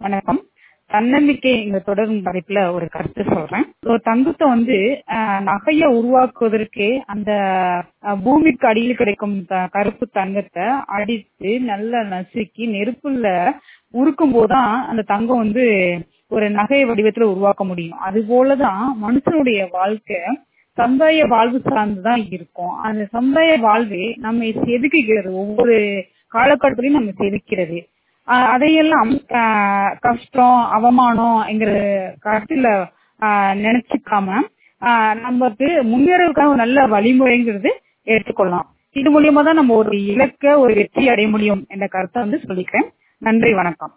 வணக்கம் தன்னம்பிக்கைங்கிற தொடரும் தலைப்புல ஒரு கருத்து சொல்றேன் ஒரு தங்கத்தை வந்து ஆஹ், நகைய உருவாக்குவதற்கு அந்த ஆஹ், பூமிக்கு அடியில் கிடைக்கும் த- கருப்பு தங்கத்தை அடித்து நல்லா நசுக்கி நெருப்புல உருக்கும் போதுதான் அந்த தங்கம் வந்து ஒரு நகை வடிவத்துல உருவாக்க முடியும் அது போலதான் மனுஷனுடைய வாழ்க்கை சமுதாய வாழ்வு சார்ந்துதான் இருக்கும் அந்த சமுதாய வாழ்வே நம்மை செதுக்குகிறது ஒவ்வொரு காலகட்டத்திலையும் நம்ம செதுக்கிறது ஆஹ் அதையெல்லாம் ஆஹ் கஷ்டம் அவமானம் என்கிற கருத்துல ஆஹ் நினைச்சுக்காம ஆஹ் நமக்கு முன்னேறதுக்கான ஒரு நல்ல வழிமுறைங்கிறது எடுத்துக்கொள்ளலாம் இது மூலியமா தான் நம்ம ஒரு இலக்க ஒரு வெற்றி அடைய முடியும் என்ற கருத்தை வந்து சொல்லிக்கிறேன் நன்றி வணக்கம்